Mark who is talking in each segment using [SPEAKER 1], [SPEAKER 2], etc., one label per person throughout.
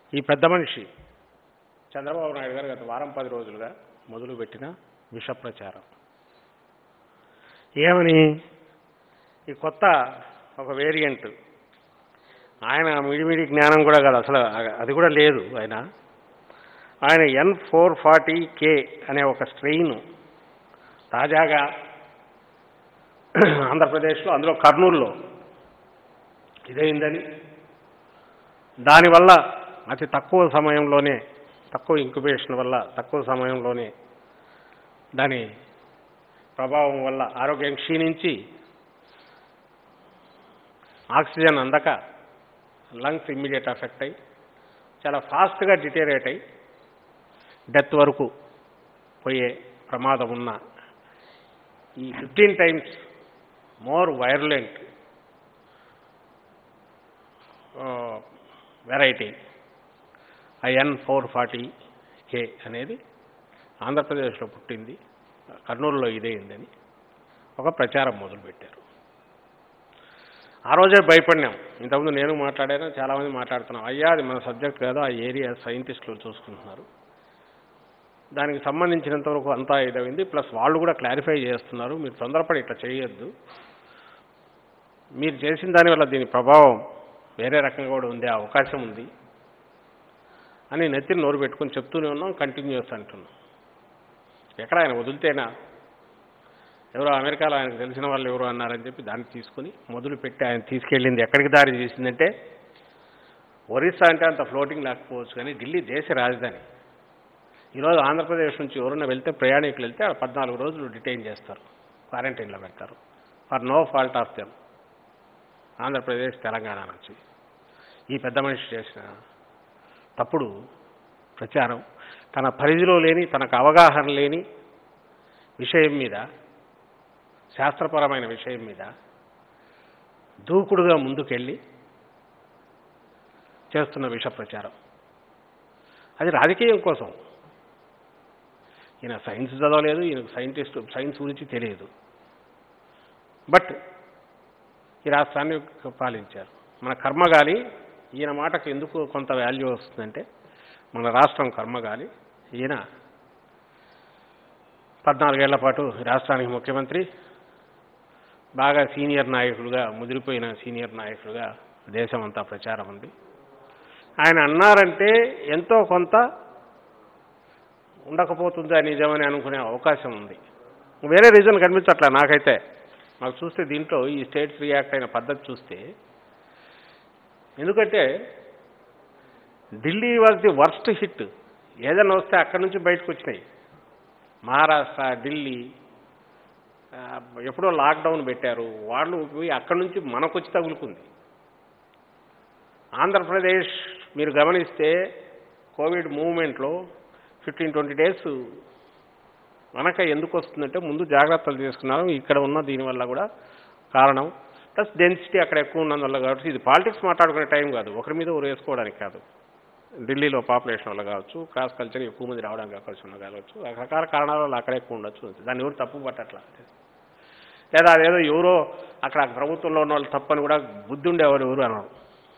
[SPEAKER 1] ఈ పెద్ద మనిషి చంద్రబాబు నాయుడు గారు గత వారం పది రోజులుగా మొదలుపెట్టిన విష ప్రచారం ఏమని ఈ కొత్త ఒక వేరియంట్ ఆయన మిడిమిడి జ్ఞానం కూడా కాదు అసలు అది కూడా లేదు ఆయన ఆయన ఎన్ ఫోర్ ఫార్టీ కే అనే ఒక స్ట్రెయిన్ తాజాగా ఆంధ్రప్రదేశ్లో అందులో కర్నూలులో ఇదైందని దానివల్ల అతి తక్కువ సమయంలోనే తక్కువ ఇంక్యుబేషన్ వల్ల తక్కువ సమయంలోనే దాని ప్రభావం వల్ల ఆరోగ్యం క్షీణించి ఆక్సిజన్ అందక లంగ్స్ ఇమ్మీడియట్ ఎఫెక్ట్ అయ్యి చాలా ఫాస్ట్గా డిటేరేట్ అయ్యి డెత్ వరకు పోయే ప్రమాదం ఉన్న ఈ fifteen times more virulent variety IN four forty K అనేది ఆంధ్రప్రదేశ్లో పుట్టింది కర్నూలులో ఇదేందని ఒక ప్రచారం మొదలుపెట్టారు ఆ రోజే భయపడినాం ఇంతకుముందు నేను మాట్లాడాను చాలామంది మాట్లాడుతున్నాం అయ్యా అది మన సబ్జెక్ట్ కాదు ఆ ఏరియా సైంటిస్టులు చూసుకుంటున్నారు దానికి సంబంధించినంత వరకు అంతా ఇదైంది ప్లస్ వాళ్ళు కూడా క్లారిఫై చేస్తున్నారు మీరు తొందరపడి ఇట్లా చేయొద్దు మీరు చేసిన దానివల్ల దీని ప్రభావం వేరే రకంగా కూడా ఉండే అవకాశం ఉంది అని నెత్తిని నోరు పెట్టుకొని చెప్తూనే ఉన్నాం కంటిన్యూస్ అంటున్నాం ఎక్కడ ఆయన వదిలితేనా ఎవరో అమెరికాలో ఆయనకు తెలిసిన వాళ్ళు ఎవరు అన్నారని చెప్పి దాన్ని తీసుకుని మొదలుపెట్టి ఆయన తీసుకెళ్ళింది ఎక్కడికి దారి చేసిందంటే ఒరిస్సా అంటే అంత ఫ్లోటింగ్ లేకపోవచ్చు కానీ ఢిల్లీ దేశ రాజధాని ఈరోజు ఆంధ్రప్రదేశ్ నుంచి ఎవరైనా వెళ్తే ప్రయాణికులు వెళ్తే ఆ పద్నాలుగు రోజులు డిటైన్ చేస్తారు క్వారంటైన్లో పెడతారు for no fault of them Andhra Pradesh Telangana నుంచి ఈ పెద్ద మనిషి చేసిన తప్పుడు ప్రచారం తన పరిధిలో లేని తనకు అవగాహన లేని విషయం మీద శాస్త్రపరమైన విషయం మీద దూకుడుగా ముందుకెళ్ళి చేస్తున్న విష ప్రచారం అది రాజకీయం కోసం ఈయన సైన్స్ చదవలేదు ఈయనకు సైంటిస్ట్ సైన్స్ గురించి తెలియదు బట్ ఈ రాష్ట్రాన్ని పాలించారు మన కర్మగాలి ఈయన మాటకు ఎందుకు కొంత వాల్యూ వస్తుందంటే మన రాష్ట్రం కర్మగాలి ఈయన పద్నాలుగేళ్ల పాటు ఈ రాష్ట్రానికి ముఖ్యమంత్రి బాగా సీనియర్ నాయకులుగా ముదిరిపోయిన సీనియర్ నాయకులుగా దేశం అంతా ప్రచారం ఉంది ఆయన అన్నారంటే ఎంతో కొంత ఉండకపోతుందా నిజమని అనుకునే అవకాశం ఉంది వేరే రీజన్ కనిపించట్లే నాకైతే మాకు చూస్తే దీంట్లో ఈ స్టేట్స్ రియాక్ట్ అయిన పద్ధతి చూస్తే ఎందుకంటే Delhi was the worst hit ఏదైనా వస్తే అక్కడి నుంచి బయటకు వచ్చినాయి మహారాష్ట్ర ఢిల్లీ ఆ, ఎప్పుడో లాక్డౌన్ పెట్టారు వాళ్ళు పోయి అక్కడి నుంచి మనకొచ్చి తగులుకుంది ఆంధ్రప్రదేశ్ మీరు గమనిస్తే కోవిడ్ మూవ్మెంట్లో ఫిఫ్టీన్ ట్వంటీ డేస్ మనక ఎందుకు వస్తుందంటే ముందు జాగ్రత్తలు తీసుకున్నారు ఇక్కడ ఉన్న దీనివల్ల కూడా కారణం ప్లస్ డెన్సిటీ అక్కడ ఎక్కువ ఉన్నందువల్ల కాబట్టి ఇది పాలిటిక్స్ మాట్లాడుకునే టైం కాదు ఒకరి మీద ఒకరు వేసుకోవడానికి కాదు ఢిల్లీలో పాపులేషన్ వల్ల కావచ్చు క్రాస్ కల్చర్ ఎక్కువ మంది రావడానికి అవకాశం ఉన్న కావచ్చు రకరకాల కారణాల వల్ల అక్కడ ఎక్కువ ఉండొచ్చు దాన్ని ఎవరు తప్పు పట్టట్లా లేదా అదేదో ఎవరో అక్కడ ప్రభుత్వంలో ఉన్న వాళ్ళు తప్పని కూడా బుద్ధి ఉండేవారు ఎవరు అన్నారు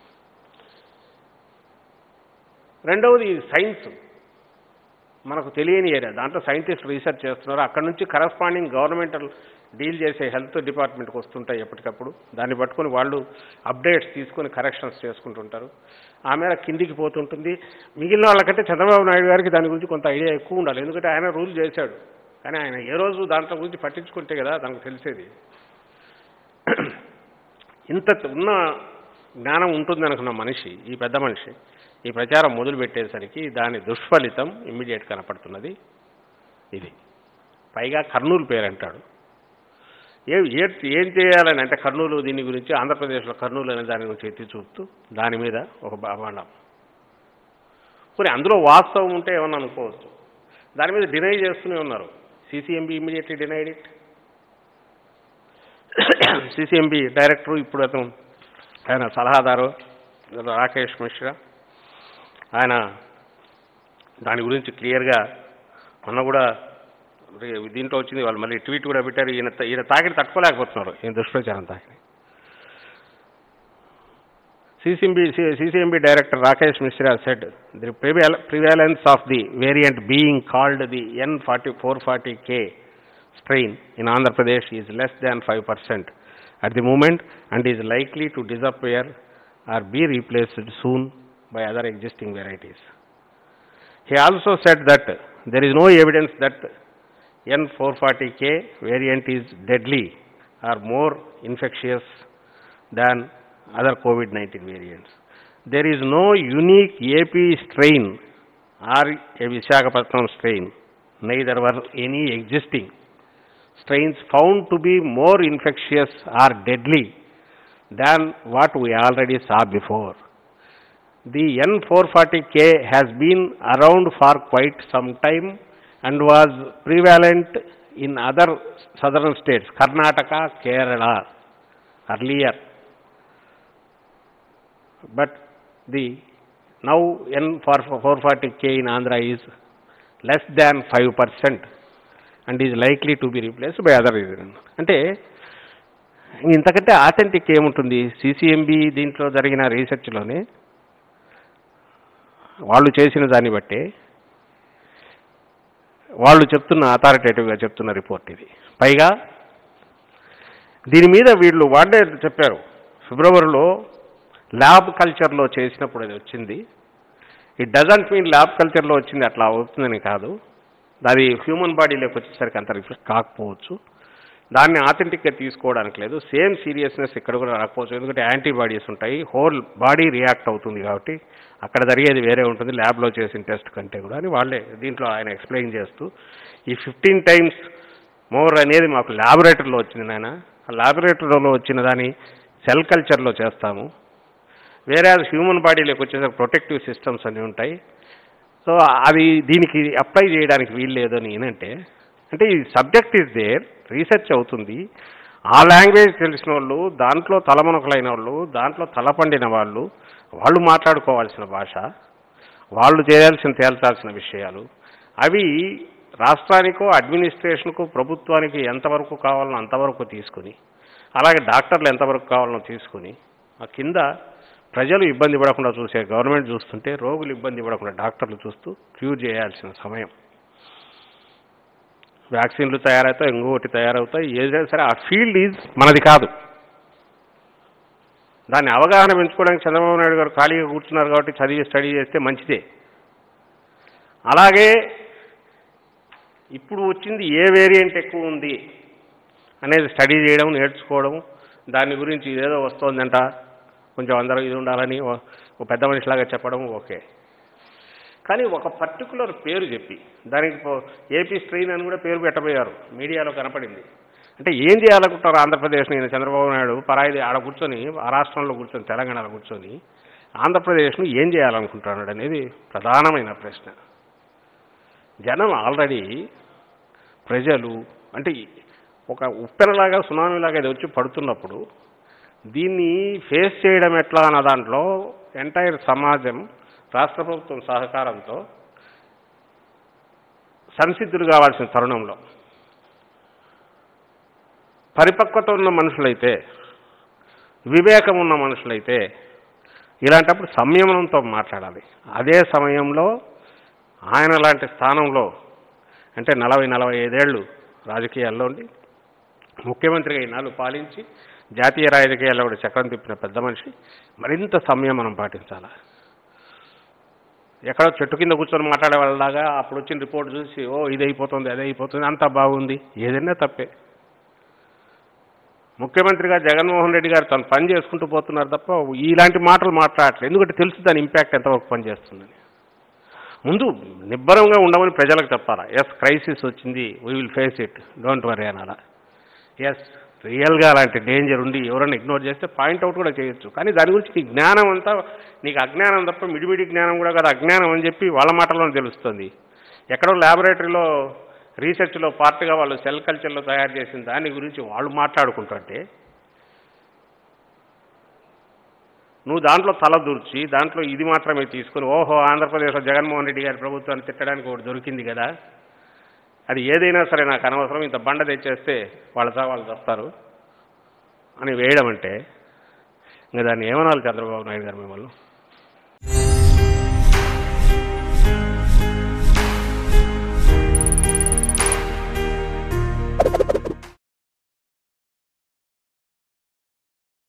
[SPEAKER 1] రెండవది సైన్స్ మనకు తెలియని ఏరియా దాంట్లో సైంటిస్ట్ రీసెర్చ్ చేస్తున్నారు అక్కడ నుంచి కరస్పాండింగ్ గవర్నమెంటల్ డీల్ చేసే హెల్త్ డిపార్ట్మెంట్కి వస్తుంటాయి ఎప్పటికప్పుడు దాన్ని పట్టుకొని వాళ్ళు అప్డేట్స్ తీసుకొని కరెక్షన్స్ చేసుకుంటుంటారు ఆ మేర కిందికి పోతుంటుంది మిగిలిన వాళ్ళకంటే చంద్రబాబు నాయుడు గారికి దాని గురించి కొంత ఐడియా ఎక్కువ ఉండాలి ఎందుకంటే ఆయన రూల్ చేశాడు కానీ ఆయన ఏ రోజు దాంట్లో గురించి పట్టించుకుంటే కదా దానికి తెలిసేది ఇంత ఉన్న జ్ఞానం ఉంటుంది అనుకున్న మనిషి ఈ పెద్ద మనిషి ఈ ప్రచారం మొదలు పెట్టేసరికి దాని దుష్ఫలితం ఇమ్మీడియట్ కనపడుతున్నది ఇది పైగా కర్నూలు పేరు అంటాడు ఏ ఏ- ఏం చేయాలని అంటే కర్నూలు దీని గురించి ఆంధ్రప్రదేశ్లో కర్నూలు అనే దాని గురించి ఎత్తి చూపుతూ దాని మీద ఒక బాబాండం పోనీ అందులో వాస్తవం ఉంటే ఏమన్నా అనుకోవచ్చు దాని మీద డినై చేస్తూనే ఉన్నారు CCMB immediately denied it CCMB director ఇప్పుడు అతను ఆయన సలహాదారు రాకేష్ మిశ్రా ఆయన దాని గురించి క్లియర్గా మొన్న కూడా రి- దీంట్లో వచ్చింది వాళ్ళు మళ్ళీ ట్వీట్ కూడా పెట్టారు ఈయన ఈయన తాకిడి తట్టుకోలేకపోతున్నారు ఈయన దుష్ప్రచారం తాకిడి CCMB, CCMB Director Rakesh Mishra said the preval- prevalence of the variant being called the N4440K strain in Andhra Pradesh is less than 5% at the moment and is likely to disappear or be replaced soon by other existing varieties. He also said that there is no evidence that N440K variant is deadly or more infectious than other COVID-19 variants. There is no unique AP strain or a Visakhapatnam strain, neither were any existing strains found to be more infectious or deadly than what we already saw before. The N440K has been around for quite some time and was prevalent in other southern states, Karnataka, Kerala, earlier. But the now N440K in Andhra is less than 5% and is likely to be replaced by other reason. అంటే ఇంతకంటే authentic ఏముంటుంది CCMB దీంట్లో జరిగిన రీసెర్చ్లోనే వాళ్ళు చేసిన దాన్ని బట్టి వాళ్ళు చెప్తున్న అథారిటేటివ్గా చెప్తున్న రిపోర్ట్ ఇది పైగా దీని మీద వీళ్ళు వాళ్ళే చెప్పారు ఫిబ్రవరిలో ల్యాబ్ కల్చర్లో చేసినప్పుడు అది వచ్చింది ఇట్ డజంట్ మీన్ ల్యాబ్ కల్చర్లో వచ్చింది అట్లా అవుతుందని కాదు అది హ్యూమన్ బాడీలోకి వచ్చేసరికి అంత రిఫ్లెక్ట్ కాకపోవచ్చు దాన్ని ఆథెంటిక్గా తీసుకోవడానికి లేదు సేమ్ సీరియస్నెస్ ఇక్కడ కూడా రాకపోవచ్చు ఎందుకంటే యాంటీబాడీస్ ఉంటాయి హోల్ బాడీ రియాక్ట్ అవుతుంది కాబట్టి అక్కడ జరిగేది వేరే ఉంటుంది ల్యాబ్లో చేసిన టెస్ట్ కంటే కూడా అని వాళ్ళే దీంట్లో ఆయన ఎక్స్ప్లెయిన్ చేస్తూ ఈ ఫిఫ్టీన్ టైమ్స్ మోర్ అనేది మాకు ల్యాబొరేటరీలో వచ్చింది నాయన ఆ ల్యాబొరేటరీలో వచ్చిన దాన్ని సెల్ కల్చర్లో చేస్తాము వేరే హ్యూమన్ బాడీలోకి వచ్చేసరికి ప్రొటెక్టివ్ సిస్టమ్స్ అన్నీ ఉంటాయి సో అది దీనికి అప్లై చేయడానికి వీలు లేదు అని ఏనంటే అంటే ఈ సబ్జెక్ట్ ఈజ్ దేర్ రీసెర్చ్ అవుతుంది ఆ లాంగ్వేజ్ తెలిసిన వాళ్ళు దాంట్లో తలమునకలైన వాళ్ళు దాంట్లో తలపండిన వాళ్ళు వాళ్ళు మాట్లాడుకోవాల్సిన భాష వాళ్ళు చేయాల్సిన తేల్చాల్సిన విషయాలు అవి రాష్ట్రానికో అడ్మినిస్ట్రేషన్కు ప్రభుత్వానికి ఎంతవరకు కావాలనో అంతవరకు తీసుకుని అలాగే డాక్టర్లు ఎంతవరకు కావాలనో తీసుకుని ఆ కింద ప్రజలు ఇబ్బంది పడకుండా చూసే గవర్నమెంట్ చూస్తుంటే రోగులు ఇబ్బంది పడకుండా డాక్టర్లు చూస్తూ క్యూర్ చేయాల్సిన సమయం వ్యాక్సిన్లు తయారవుతాయి ఇంకొకటి తయారవుతాయి ఏదైనా సరే ఆ ఫీల్డ్ ఈజ్ మనది కాదు దాన్ని అవగాహన పెంచుకోవడానికి చంద్రబాబు నాయుడు గారు ఖాళీగా కూర్చున్నారు కాబట్టి చదివి స్టడీ చేస్తే మంచిదే అలాగే ఇప్పుడు వచ్చింది ఏ వేరియంట్ ఎక్కువ ఉంది అనేది స్టడీ చేయడం నేర్చుకోవడం దాని గురించి ఇదేదో వస్తోందంట కొంచెం అందరూ ఇది ఉండాలని ఓ- ఓ పెద్ద మనిషిలాగా చెప్పడం ఓకే కానీ ఒక పర్టికులర్ పేరు చెప్పి దానికి పో- ఏపీ స్ట్రెయిన్ అని కూడా పేరు పెట్టబోయారు మీడియాలో కనపడింది అంటే ఏం చేయాలనుకుంటారు ఆంధ్రప్రదేశ్ నేను చంద్రబాబు నాయుడు పరాయిది ఆడ కూర్చొని ఆ రాష్ట్రంలో కూర్చొని తెలంగాణలో కూర్చొని ఆంధ్రప్రదేశ్ను ఏం చేయాలనుకుంటున్నాడు అనేది ప్రధానమైన ప్రశ్న జనం ఆల్రెడీ ప్రజలు అంటే ఒక ఉప్పెనలాగా సునామీలాగా ఇది వచ్చి పడుతున్నప్పుడు దీన్ని ఫేస్ చేయడం ఎట్లా అన్న దాంట్లో ఎంటైర్ సమాజం రాష్ట్ర ప్రభుత్వం సహకారంతో సంసిద్ధులు కావాల్సిన తరుణంలో పరిపక్వత ఉన్న మనుషులైతే వివేకం ఉన్న మనుషులైతే ఇలాంటప్పుడు సంయమనంతో మాట్లాడాలి అదే సమయంలో ఆయన లాంటి స్థానంలో అంటే నలభై నలభై ఐదేళ్ళు రాజకీయాల్లో ఉండి ముఖ్యమంత్రిగా ఈనాళ్ళు పాలించి జాతీయ రాజకీయాల్లో కూడా చక్రం తిప్పిన పెద్ద మనిషి మరింత సంయమనం పాటించాలి ఎక్కడో చెట్టు కింద కూర్చొని మాట్లాడే వాళ్ళలాగా అప్పుడు వచ్చిన రిపోర్ట్ చూసి ఓ ఇది అయిపోతుంది అది అయిపోతుంది అంతా బాగుంది ఏదైనా తప్పే ముఖ్యమంత్రిగా జగన్మోహన్ రెడ్డి గారు తను పని చేసుకుంటూ పోతున్నారు తప్ప ఇలాంటి మాటలు మాట్లాడట్లేదు ఎందుకంటే తెలుసు దాని ఇంపాక్ట్ ఎంతవరకు పనిచేస్తుందని ముందు నిబ్బరంగా ఉండమని ప్రజలకు చెప్పాలా ఎస్ క్రైసిస్ వచ్చింది we will face it don't worry అనాలా ఎస్ రియల్గా అలాంటి డేంజర్ ఉండి ఎవరైనా ఇగ్నోర్ చేస్తే పాయింట్అవుట్ కూడా చేయొచ్చు కానీ దాని గురించి నీ జ్ఞానం అంతా నీకు అజ్ఞానం తప్ప మిడిమిడి జ్ఞానం కూడా కాదు అజ్ఞానం అని చెప్పి వాళ్ళ మాటలోనే తెలుస్తుంది ఎక్కడో ల్యాబొరేటరీలో రీసెర్చ్లో పార్ట్గా వాళ్ళు సెల్ కల్చర్లో తయారు చేసిన దాని గురించి వాళ్ళు మాట్లాడుకుంటుంటే నువ్వు దాంట్లో తల దూర్చి దాంట్లో ఇది మాత్రమే తీసుకుని ఓహో ఆంధ్రప్రదేశ్లో జగన్మోహన్ రెడ్డి గారి ప్రభుత్వాన్ని తిట్టడానికి ఒకటి దొరికింది కదా అది ఏదైనా సరే నాకు అనవసరం ఇంత బండ తెచ్చేస్తే వాళ్ళ వాళ్ళు వస్తారు అని వేయడం అంటే ఇంకా దాన్ని ఏమనాలి చంద్రబాబు నాయుడు గారు మిమ్మల్ని